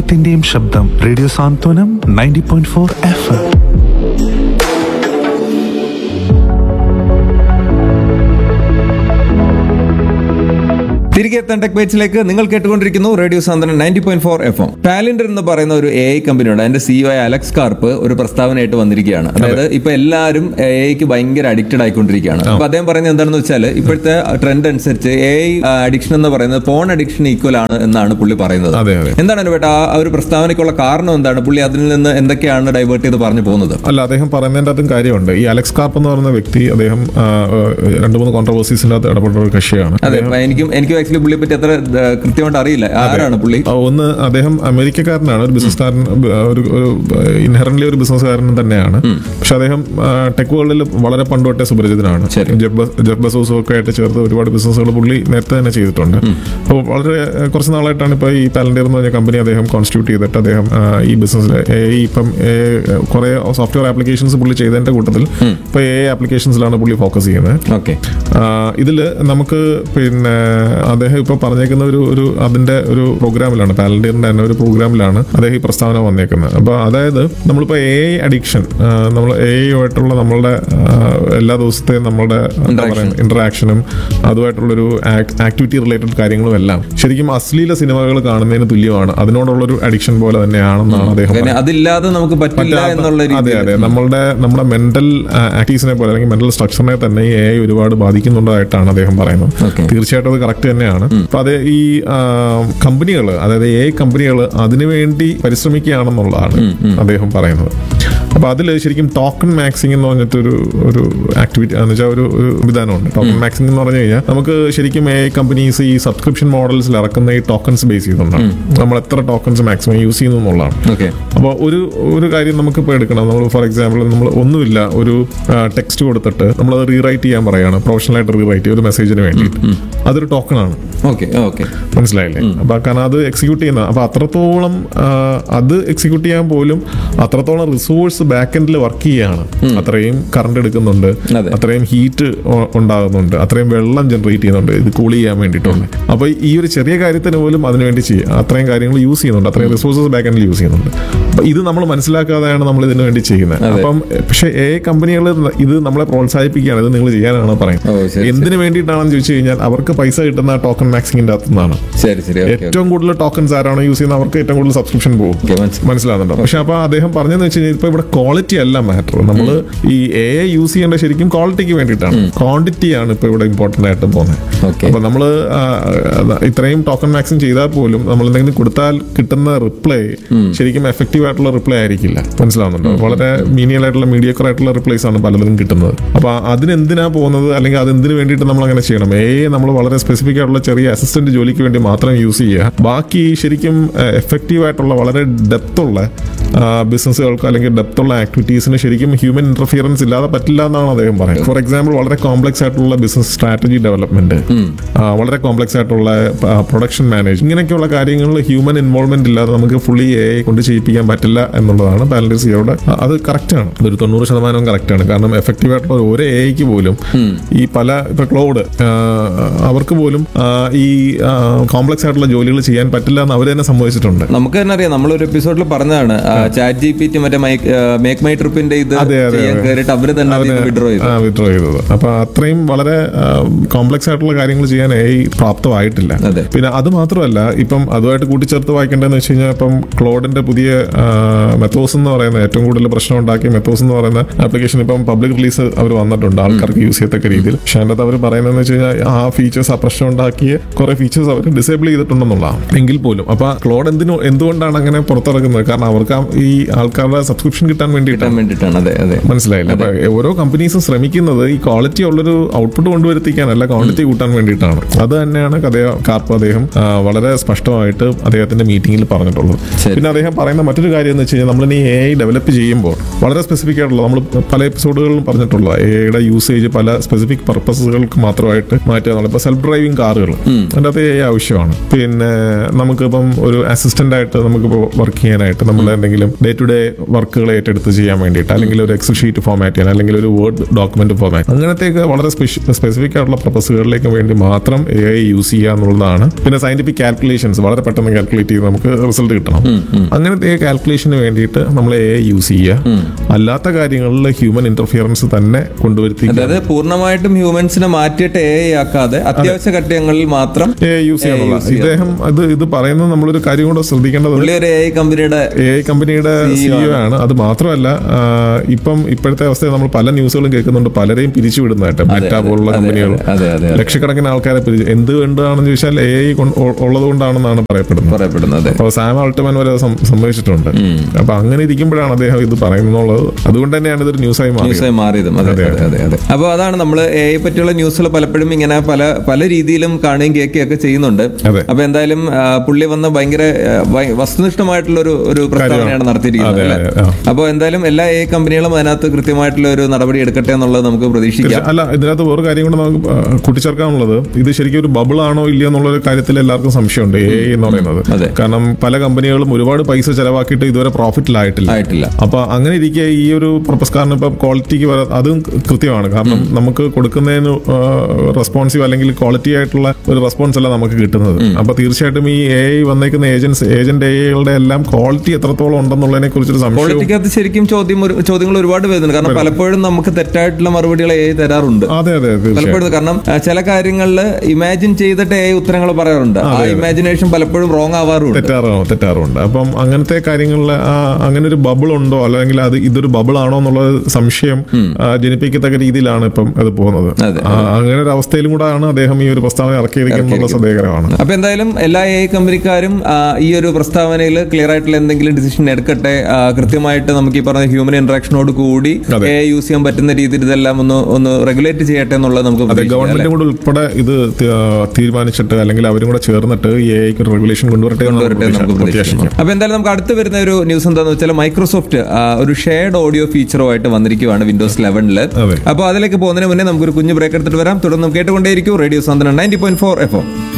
സാന്ത്വനത്തിന്റെയും ശബ്ദം radio Santhwanam ninety point four F M തിരികെ എത്താൻ ടെക് പേജിലേക്ക് നിങ്ങൾ കേട്ടുകൊണ്ടിരിക്കുന്നു radio Santhwanam ninety point four F M ടാലന്റർ എന്ന് പറയുന്ന ഒരു എ ഐ കമ്പനിയുണ്ട് അതിന്റെ സിഇഒ അലക്സ് കാർപ്പ് ഒരു പ്രസ്താവനയായിട്ട് വന്നിരിക്കുകയാണ് അതായത് ഇപ്പൊ എല്ലാവരും എ ഐക്ക് ഭയങ്കര അഡിക്റ്റഡ് ആയിക്കൊണ്ടിരിക്കുകയാണ് അപ്പൊ അദ്ദേഹം പറയുന്നത് എന്താണെന്ന് വെച്ചാൽ ഇപ്പോഴത്തെ ട്രെൻഡ് അനുസരിച്ച് എ ഐ അഡിക്ഷൻ എന്ന് പറയുന്നത് ഫോൺ അഡിക്ഷൻ ഈക്വൽ ആണ് എന്നാണ് പുള്ളി പറയുന്നത് അതെ, അതെ. എന്താണ് അനുപേട്ട ആ ആ ഒരു പ്രസ്താവനയ്ക്കുള്ള കാരണം എന്താണ് പുള്ളി അതിൽ നിന്ന് എന്തൊക്കെയാണ് ഡൈവേർട്ട് ചെയ്ത് പറഞ്ഞു പോകുന്നത് അല്ല അദ്ദേഹം പറയുന്നതിൻ്റെ അകത്തും കാര്യമുണ്ട് ഈ അലക്സ് കാർപ്പ് എന്ന് പറയുന്ന വ്യക്തി അദ്ദേഹം ആ, ഏഹ്, രണ്ട് മൂന്ന് കോൺട്രവേഴ്സീസിൻ്റെ അകത്ത് ഇടപെട്ട ഒരു കക്ഷിയാണ് അതെ അപ്പൊ എനിക്കും എനിക്കും ആക്ച്വലി പുള്ളിയെ പറ്റി അത്ര ആ, കൃത്യമായിട്ട് അറിയില്ല ആരാണ് പുള്ളി ആ, ഒന്ന് അദ്ദേഹം അമേരിക്കക്കാരനാണ് ഒരു ബിസിനസ്സുകാരൻ ഒരു ഒരു ഇൻഹറന്റ്ലി ഒരു ബിസിനസ്സുകാരൻ തന്നെയാണ് പക്ഷെ അദ്ദേഹം ടെക് വേൾഡിൽ വളരെ പണ്ട് തൊട്ടേ സുപരിചിതനാണ് ശരി. ജെഫ് ബസ്- ജെഫ് ബസോസും ഒക്കെ ആയിട്ട് ചേർത്ത് ഒരുപാട് ബിസിനസ്സുകൾ പുള്ളി നേരത്തെ തന്നെ ചെയ്തിട്ടുണ്ട് അപ്പോൾ വളരെ ഏഹ്, കുറച്ച് നാളായിട്ടാണ് ഇപ്പോൾ ഈ പാലന്റിയർ എന്ന് പറഞ്ഞ കമ്പനി അദ്ദേഹം കോൺസ്റ്റിറ്റ്യൂട്ട് ചെയ്തിട്ട് അദ്ദേഹം ആ, ഈ ബിസിനസ്സിൽ ഇപ്പം കുറെ സോഫ്റ്റ്വെയർ ആപ്ലിക്കേഷൻസ് പുള്ളി ചെയ്തതിന്റെ കൂട്ടത്തിൽ ഇപ്പോൾ എ ആപ്ലിക്കേഷൻസിലാണ് പുള്ളി ഫോക്കസ് ചെയ്യുന്നത് ഓക്കെ ഇതിൽ നമുക്ക് പിന്നെ അദ്ദേഹം ഇപ്പോൾ പറഞ്ഞേക്കുന്ന ഒരു ഒരു അതിന്റെ ഒരു പ്രോഗ്രാമിലാണ് പാലന്റിയറിന്റെ തന്നെ ഒരു പ്രോഗ്രാമിലാണ് അദ്ദേഹം ഈ പ്രസ്താവന വന്നേക്കുന്നത് അപ്പോൾ അതായത് നമ്മളിപ്പോൾ എ ഐ അഡിക്ഷൻ നമ്മൾ എ ആയിട്ടുള്ള നമ്മളുടെ ആ, എല്ലാ ദിവസത്തെയും നമ്മളുടെ എന്താ പറയുക ഇന്ററാക്ഷനും അതുമായിട്ടുള്ളൊരു ആക്ടിവിറ്റി റിലേറ്റഡ് കാര്യങ്ങളും എല്ലാം ശരിക്കും അശ്ലീല സിനിമകൾ കാണുന്നതിന് തുല്യമാണ് അതിനോടുള്ളൊരു അഡിക്ഷൻ പോലെ തന്നെയാണെന്നാണ് അദ്ദേഹം പിന്നെ അതില്ലാതെ നമുക്ക് പറ്റില്ല പറ്റാത്ത- എന്നുള്ള അതെ രീതിയിൽ അതെ നമ്മളുടെ നമ്മുടെ മെന്റൽ ആക്ടീവ്സിനെ പോലെ അല്ലെങ്കിൽ മെന്റൽ സ്ട്രക്ചറിനെ തന്നെ ഈ എ ഒരുപാട് ബാധിക്കുന്നുണ്ടായിട്ടാണ് അദ്ദേഹം പറയുന്നത് Okay. തീർച്ചയായിട്ടും അത് കറക്റ്റ് തന്നെയാണ് അപ്പൊ അത് ഈ കമ്പനികൾ അതായത് എ കമ്പനികൾ അതിനുവേണ്ടി പരിശ്രമിക്കുകയാണെന്നുള്ളതാണ് അദ്ദേഹം പറയുന്നത് അപ്പൊ അതിൽ ശരിക്കും ടോക്കൺ മാക്സിംഗ് എന്ന് പറഞ്ഞിട്ടൊരു ഒരു ആക്ടിവിറ്റി എന്ന് വെച്ചാൽ ഒരു ഒരു സംവിധാനമുണ്ട് ടോക്കൺ മാക്സിംഗ് എന്ന് പറഞ്ഞു കഴിഞ്ഞാൽ നമുക്ക് ശരിക്കും എ കമ്പനീസ് ഈ സബ്സ്ക്രിപ്ഷൻ മോഡൽസിൽ ഇറക്കുന്ന ഈ ടോക്കൺസ് ബേസ് ചെയ്തുകൊണ്ടാണ് നമ്മൾ എത്ര ടോക്കൺസ് മാക്സിമം യൂസ് ചെയ്യുന്നു എന്നുള്ളതാണ് ഓക്കെ അപ്പോൾ ഒരു ഒരു കാര്യം നമുക്കിപ്പോൾ എടുക്കണം നമ്മൾ ഫോർ എക്സാമ്പിൾ നമ്മൾ ഒന്നുമില്ല ഒരു ടെക്സ്റ്റ് കൊടുത്തിട്ട് നമ്മളത് റീറൈറ്റ് ചെയ്യാൻ പറയുകയാണ് പ്രൊഫഷണലായിട്ട് റീറൈറ്റ് ചെയ്യും ഒരു മെസ്സേജിന് വേണ്ടിയിട്ട് അതൊരു ടോക്കൺ ആണ് ഓക്കെ ഓക്കെ മനസ്സിലായില്ലേ അപ്പൊ കാരണം അത് എക്സിക്യൂട്ട് ചെയ്യുന്ന അപ്പൊ അത്രത്തോളം ആ, അത് എക്സിക്യൂട്ട് ചെയ്യാൻ പോലും അത്രത്തോളം റിസോഴ്സ് ബാക്ക് എൻഡിൽ വർക്ക് ചെയ്യുകയാണ് അത്രയും കറണ്ട് എടുക്കുന്നുണ്ട് അതെ. അത്രയും ഹീറ്റ് ഉണ്ടാകുന്നുണ്ട് അത്രയും വെള്ളം ജനറേറ്റ് ചെയ്യുന്നുണ്ട് ഇത് കൂൾ ചെയ്യാൻ വേണ്ടിയിട്ടുണ്ട് അപ്പൊ ഈ ഒരു ചെറിയ കാര്യത്തിന് പോലും അതിനുവേണ്ടി ചെയ്യും അത്രയും കാര്യങ്ങൾ യൂസ് ചെയ്യുന്നുണ്ട് അത്രയും റിസോഴ്സസ് ബാക്ക് എൻഡിൽ യൂസ് ചെയ്യുന്നുണ്ട് അപ്പൊ ഇത് നമ്മൾ മനസ്സിലാക്കാതെയാണ് നമ്മൾ ഇതിനു വേണ്ടി ചെയ്യുന്നത് അപ്പം പക്ഷേ എ കമ്പനികൾ ഇത് നമ്മളെ പ്രോത്സാഹിപ്പിക്കുകയാണ് ഇത് നിങ്ങൾ ചെയ്യാനാണ് ഓ, പറയുന്നത് ശരി, എന്തിനു വേണ്ടിയിട്ടാണെന്ന് ചോദിച്ചു കഴിഞ്ഞാൽ അവർക്ക് പൈസ കിട്ടുന്ന ടോക്കൺ മാക്സിങ്ങിന്റെ അകത്തുനിന്നാണ് ശരി ശരി ഓക്കെ ഏറ്റവും കൂടുതൽ ടോക്കൺസ് ആരാണോ യൂസ് ചെയ്യുന്നത് അവർക്ക് ഏറ്റവും കൂടുതൽ സബ്സ്ക്രിപ്ഷൻ പോകും ഓക്കെ മനസ്സിലായി മനസ്സിലാകുന്നുണ്ടോ പക്ഷെ അപ്പൊ അദ്ദേഹം പറഞ്ഞതെന്ന് വെച്ച് കഴിഞ്ഞാൽ ഇപ്പൊ ഇവിടെ ക്വാളിറ്റി അല്ല മാറ്റർ നമ്മൾ ഈ എ യൂസ് ചെയ്യേണ്ട ശരിക്കും ക്വാളിറ്റിക്ക് വേണ്ടിയിട്ടാണ് ക്വാണ്ടിറ്റി ആണ് ഇപ്പൊ ഇവിടെ ഇമ്പോർട്ടന്റ് ആയിട്ട് പോകുന്നത് ഓക്കെ അപ്പൊ നമ്മള് ആ, ആ, ഇത്രയും ടോക്കൺ മാക്സിം ചെയ്താൽ പോലും നമ്മൾ എന്തെങ്കിലും കൊടുത്താൽ കിട്ടുന്ന റിപ്ലൈ ശരിക്കും എഫക്റ്റീവ് ആയിട്ടുള്ള റിപ്ലൈ ആയിരിക്കില്ല മനസ്സിലാവുന്നുണ്ടോ വളരെ മീനിയൽ ആയിട്ടുള്ള മീഡിയക്കർ ആയിട്ടുള്ള റിപ്ലൈസ് ആണ് പലതും കിട്ടുന്നത് അപ്പൊ അതിനെന്തിനാ പോകുന്നത് അല്ലെങ്കിൽ അതെന്തിനു വേണ്ടിയിട്ട് നമ്മൾ അങ്ങനെ ചെയ്യണം എ നമ്മൾ വളരെ സ്പെസിഫിക് ആയിട്ടുള്ള ചെറിയ അസിസ്റ്റന്റ് ജോലിക്ക് വേണ്ടി മാത്രം യൂസ് ചെയ്യുക ബാക്കി ശരിക്കും എഫക്റ്റീവ് ആയിട്ടുള്ള വളരെ ഡെപ്ത് ഉള്ള ബിസിനസ്സുകൾക്ക് അല്ലെങ്കിൽ ഡെപ്ത് ഉള്ള ആക്ടിവിറ്റീസിന് ശരിക്കും ഹ്യൂമൻ ഇന്റർഫിയറൻസ് ഇല്ലാതെ പറ്റില്ല എന്നാണ് അദ്ദേഹം പറയുന്നത് ഫോർ എക്സാമ്പിൾ വളരെ കോംപ്ലക്സ് ആയിട്ടുള്ള ബിസിനസ് സ്ട്രാറ്റജി ഡെവലപ്മെന്റ് വളരെ കോംപ്ലക്സ് ആയിട്ടുള്ള പ്രൊഡക്ഷൻ മാനേജ് ഇങ്ങനെയൊക്കെയുള്ള കാര്യങ്ങളിൽ ഹ്യൂമൻ ഇൻവോൾവ്മെന്റ് ഇല്ലാതെ നമുക്ക് ഫുള്ളി എ കൊണ്ട് ചെയ്യിപ്പിക്കാൻ പറ്റില്ല എന്നുള്ളതാണ് പാലൻസിയോടെ അത് കറക്റ്റ് ആണ് ഒരു തൊണ്ണൂറ് ശതമാനം കറക്റ്റ് ആണ് കാരണം എഫക്റ്റീവ് ആയിട്ടുള്ള ഒരു എക്ക് പോലും ഈ പല ഇപ്പൊ ക്ലൗഡ് അവർക്ക് പോലും ആ, ഈ കോംപ്ലക്സ് ആയിട്ടുള്ള ജോലികൾ ചെയ്യാൻ പറ്റില്ല എന്ന് അവർ തന്നെ സമ്മതിച്ചിട്ടുണ്ട് നമുക്ക് തന്നെ അറിയാം നമ്മളൊരു എപ്പിസോഡിൽ പറഞ്ഞതാണ് ചാറ്റ് ജി പി ടി മറ്റേ മേക്ക് മൈ ട്രിപ്പിന്റെ ഇത് അതെ, അതെ, ചെയ്യാൻ അതെ. കയറിയിട്ട് അവര് തന്നെ വിഡ്രോ ചെയ്തു വിഡ്രോ ചെയ്തത് അപ്പൊ അത്രയും വളരെ കോംപ്ലക്സ് ആയിട്ടുള്ള കാര്യങ്ങൾ ചെയ്യാൻ എ പ്രാപ്തമായിട്ടില്ല അതെ. പിന്നെ അത് മാത്രമല്ല ഇപ്പം അതുമായിട്ട് കൂട്ടിച്ചേർത്ത് വായിക്കേണ്ടതെന്ന് വെച്ച് കഴിഞ്ഞാൽ ഇപ്പം ക്ലോഡിന്റെ പുതിയ മെത്തോസ് എന്ന് പറയുന്ന ഏറ്റവും കൂടുതൽ പ്രശ്നം ഉണ്ടാക്കിയ മെത്തോസ് എന്ന് പറയുന്ന ആപ്ലിക്കേഷൻ ഇപ്പം പബ്ലിക് റിലീസ് അവർ വന്നിട്ടുണ്ട് ആൾക്കാർക്ക് യൂസ് ചെയ്യത്തക്ക രീതിയിൽ പക്ഷെ അതിൻ്റെ അകത്ത് അവർ പറയുന്നതെന്ന് വെച്ച് കഴിഞ്ഞാൽ ആ ഫീച്ചേഴ്സ് ആ പ്രശ്നം ഉണ്ടാക്കിയ കുറെ ഫീച്ചേഴ്സ് അവർ ഡിസേബിൾ ചെയ്തിട്ടുണ്ടെന്നുള്ളതാണ് എങ്കിൽ പോലും അപ്പൊ ക്ലോഡ് എന്തിനു എന്തുകൊണ്ടാണ് അങ്ങനെ പുറത്തിറക്കുന്നത് കാരണം അവർക്ക് ആ ഈ ആൾക്കാരുടെ സബ്സ്ക്രിപ്ഷൻ കിട്ടാൻ വേണ്ടിയിട്ടാണ് കിട്ടാൻ വേണ്ടിയിട്ടാണ് അതെ അതെ മനസ്സിലായില്ല അപ്പൊ ഓരോ കമ്പനീസും ശ്രമിക്കുന്നത് ഈ ക്വാളിറ്റി ഉള്ളൊരു ഔട്ട്പുട്ട് കൊണ്ടുവരുത്തിക്കാനല്ല ക്വാണ്ടിറ്റി കൂട്ടാൻ വേണ്ടിയിട്ടാണ് അത് തന്നെയാണ് കഥയ കാർപ്പ് അദ്ദേഹം ആ, വളരെ സ്പഷ്ടമായിട്ട് അദ്ദേഹത്തിന്റെ മീറ്റിംഗിൽ പറഞ്ഞിട്ടുള്ളത് ശരി. പിന്നെ അദ്ദേഹം പറയുന്ന മറ്റൊരു കാര്യം എന്ന് വെച്ച് കഴിഞ്ഞാൽ നമ്മൾ ഇനി എ ഐ ഡെവലപ്പ് ചെയ്യുമ്പോൾ വളരെ സ്പെസിഫിക് ആയിട്ടുള്ള നമ്മൾ പല എപ്പിസോഡുകളിലും പറഞ്ഞിട്ടുള്ള എ ഐയുടെ യൂസേജ് പല സ്പെസിഫിക് പർപ്പസുകൾക്ക് മാത്രമായിട്ട് മാറ്റുക എന്നുള്ളത് ഇപ്പോൾ സെൽഫ് ഡ്രൈവിംഗ് കാറുകൾ അതിൻ്റെ അകത്ത് എ ഐ ആവശ്യമാണ് പിന്നെ നമുക്കിപ്പം ഒരു അസിസ്റ്റന്റ് ആയിട്ട് നമുക്കിപ്പോൾ വർക്ക് ചെയ്യാനായിട്ട് നമ്മൾ എന്തെങ്കിലും ഡേ ടു ഡേ വർക്കുകൾ ഏറ്റെടുത്ത് ചെയ്യാൻ വേണ്ടിയിട്ട് അല്ലെങ്കിൽ ഒരു എക്സൽ ഷീറ്റ് ഫോമാറ്റ് ചെയ്യാൻ അല്ലെങ്കിൽ ഒരു വേർഡ് ഡോക്യുമെന്റ് ഫോമാറ്റ് അങ്ങനത്തെയൊക്കെ വളരെ സ്പെസിഫിക് ആയിട്ടുള്ള പർപ്പസുകളിലേക്ക് വേണ്ടി മാത്രം എ ഐ യൂസ് ചെയ്യുക എന്നുള്ളതാണ് പിന്നെ സയന്റിഫിക് കാൽക്കുലേഷൻസ് വളരെ പെട്ടെന്ന് കാൽക്കുലേറ്റ് ചെയ്ത് നമുക്ക് റിസൾട്ട് കിട്ടണം അങ്ങനത്തെ കാൽക്കുലേഷന് വേണ്ടിയിട്ട് നമ്മൾ എ ഐ യൂസ് ചെയ്യുക അല്ലാത്ത കാര്യങ്ങളിൽ ഹ്യൂമൻ ഇന്റർഫിയറൻസ് തന്നെ കൊണ്ടുവരുത്തി അതായത് പൂർണ്ണമായിട്ടും ഹ്യൂമൻസിനെ മാറ്റിയിട്ട് എ ഐ ആക്കാതെ അത്യാവശ്യ ഘട്ടങ്ങളിൽ മാത്രം എ ഐ യൂസ് ചെയ്യാനുള്ള use ചെയ്യാം. ഇദ്ദേഹം അത് ഇത് പറയുന്നത് നമ്മളൊരു കാര്യം കൂടെ ശ്രദ്ധിക്കേണ്ടത് പുള്ളി ഒരു എ ഐ കമ്പനിയുടെ എ ഐ കമ്പനിയുടെ സിഇഒ ആണ് അത് മാത്രമല്ല ആ, ഇപ്പം ഇപ്പോഴത്തെ അവസ്ഥയിൽ നമ്മൾ പല ന്യൂസുകളും കേൾക്കുന്നുണ്ട് പലരെയും പിരിച്ചുവിടുന്നതായിട്ട് മെറ്റ പോലുള്ള അതെ, കമ്പനികൾ അതെ, അതെ, അതെ. ലക്ഷക്കണക്കിന് ആൾക്കാരെ പിരിച്ചു എന്തുകൊണ്ടാണെന്ന് ചോദിച്ചാൽ എ ഐ ഉള്ളത് കൊണ്ടാണെന്നാണ് പറയപ്പെടുന്നത് പറയപ്പെടുന്നത് അപ്പോൾ സാം ആൾട്ടമാൻ വരെ സം- സമ്മതിച്ചിട്ടുണ്ട് അപ്പൊ അങ്ങനെ ഇരിക്കുമ്പോഴാണ് അദ്ദേഹം ഇത് പറയുന്നുള്ളത് അതുകൊണ്ട് തന്നെയാണ് ഇതൊരു ന്യൂസായി മാറിയത് ന്യൂസായി മാറിയതും അതെ അതെ, അതെ അതെ അതെ അപ്പോൾ അതാണ് നമ്മൾ എ ഐ പറ്റിയുള്ള ന്യൂസുകൾ പലപ്പോഴും ഇങ്ങനെ പല പല രീതിയിലും കാണുകയും കേൾക്കുകയും ഒക്കെ ചെയ്യുന്നുണ്ട് അതെ. അപ്പൊ എന്തായാലും ആ, പുള്ളി വന്ന് ഭയങ്കര ആ, ഭയ- വസ്തുനിഷ്ഠമായിട്ടുള്ള ഒരു ഒരു പ്രസ്താവനയാണ് നടത്തിയിരിക്കുന്നത് അതെ, അല്ലേ അതെ, ആ. അപ്പോൾ എന്തായാലും എല്ലാ എ ഐ കമ്പനികളും അതിനകത്ത് കൃത്യമായിട്ടുള്ള ഒരു നടപടി എടുക്കട്ടെ എന്നുള്ളത് നമുക്ക് പ്രതീക്ഷിക്കാം അല്ല ഇതിനകത്ത് വേറെ കാര്യം കൂടെ നമുക്ക് ആ, കൂട്ടിച്ചേർക്കാനുള്ളത് ഇത് ശരിക്കും ഒരു ബബിൾ ആണോ ഇല്ലയോ എന്നുള്ള ഒരു കാര്യത്തിൽ എല്ലാവർക്കും സംശയമുണ്ട് എ എന്ന് പറയുന്നത് അതെ. കാരണം പല കമ്പനികളും ഒരുപാട് പൈസ ചെലവാക്കിയിട്ട് ഇതുവരെ പ്രോഫിറ്റിലായിട്ടില്ല ആയിട്ടില്ല അപ്പൊ അങ്ങനെ ഇരിക്കെ ഈ ഒരു പർപ്പസ് കാരണം ഇപ്പം ക്വാളിറ്റിക്ക് വര അതും കൃത്യമാണ് കാരണം നമുക്ക് കൊടുക്കുന്നതിന് റെസ്പോൺസീവ് അല്ലെങ്കിൽ ക്വാളിറ്റി ആയിട്ടുള്ള ഒരു റെസ്പോൺസ് അല്ല നമുക്ക് കിട്ടുന്നത് അപ്പൊ തീർച്ചയായിട്ടും ഈ എ ഐ വന്നേക്കുന്ന ഏജൻസ് ഏജന്റ് എ ഐകളുടെ എല്ലാം ക്വാളിറ്റി എത്രത്തോളം ഉണ്ടെന്നുള്ളതിനെ കുറിച്ചൊരു സംശയം ക്വാളിറ്റിക്കകത്ത് ശരിക്കും ചോദ്യം ഒരു- ചോദ്യങ്ങൾ ഒരുപാട് വരുന്നുണ്ട് കാരണം പലപ്പോഴും നമുക്ക് തെറ്റായിട്ടുള്ള മറുപടികൾ എ ഐ തരാറുണ്ട് അതെ അതെ തീർച്ചയായും പലപ്പോഴും കാരണം ആ, ചില കാര്യങ്ങളിൽ ഇമാജിൻ ചെയ്തിട്ട് എ ഉത്തരങ്ങൾ പറയാറുണ്ട് ആ ഇമാജിനേഷൻ പലപ്പോഴും റോങ് ആവാറുണ്ട് തെറ്റാറോ തെറ്റാറുണ്ട് അപ്പം അങ്ങനത്തെ കാര്യങ്ങളിൽ അങ്ങനെ ഒരു ബബിൾ ഉണ്ടോ അല്ലെങ്കിൽ അത് ഇതൊരു ബബിൾ ആണോ എന്നുള്ള സംശയം ആ, ജനിപ്പിക്കത്തക്ക രീതിയിലാണ് ഇപ്പം അത് പോകുന്നത് അതെ. ആ, അങ്ങനെ ഒരു അവസ്ഥയിലും കൂടാണ് അദ്ദേഹം ഈ ഒരു പ്രസ്താവന ഇറക്കിയിരിക്കുന്നത് ശ്രദ്ധേയകരമാണ് അപ്പൊ എന്തായാലും എല്ലാ എ കമ്പനിക്കാരും ആ, ഈ ഒരു പ്രസ്താവനയിൽ ക്ലിയർ ആയിട്ടുള്ള എന്തെങ്കിലും ഡിസിഷൻ എടുക്കട്ടെ ആ, കൃത്യമായിട്ട് നമുക്ക് ഈ പറഞ്ഞ ഹ്യൂമൻ ഇന്ററാക്ഷനോട് കൂടി അതെ. എ യൂസ് ചെയ്യാൻ പറ്റുന്ന രീതിയിൽ ഇതെല്ലാം ഒന്ന് ഒന്ന് റെഗുലേറ്റ് ചെയ്യട്ടെ എന്നുള്ളത് നമുക്ക് അതെ പ്രതീക്ഷിക്കാം, അല്ലേ? ഗവൺമെന്റും കൂടെ ഉൾപ്പെടെ ഇത് തി- ആ, തീരുമാനിച്ചിട്ട് അല്ലെങ്കിൽ അവരും കൂടെ ചേർന്നിട്ട് ഈ എ ഐക്ക് റെഗുലേഷൻ കൊണ്ടുവരട്ടെ എന്ന് കൊണ്ടുവരട്ടെ എന്ന് നമുക്ക് പ്രതീക്ഷ- പ്രതീക്ഷിക്കാം പ്രത്യാശിക്കാം അപ്പൊ എന്തായാലും നമുക്ക് അടുത്ത് വരുന്ന ഒരു ന്യൂസ് എന്താന്ന് വെച്ചാൽ മൈക്രോസോഫ്റ്റ് ആ, ഒരു ഷെയർഡ് ഓഡിയോ ഫീച്ചറുമായിട്ട് വന്നിരിക്കുകയാണ് വിൻഡോസ് ലെവനില് അതെ. അപ്പോൾ അതിലേക്ക് പോകുന്നതിന് മുന്നേ നമുക്കൊരു കുഞ്ഞു ബ്രേക്ക് എടുത്തിട്ട് വരാം തുടർന്ന് കേട്ടുകൊണ്ടേയിരിക്കും radio Santhwanam ninety point four F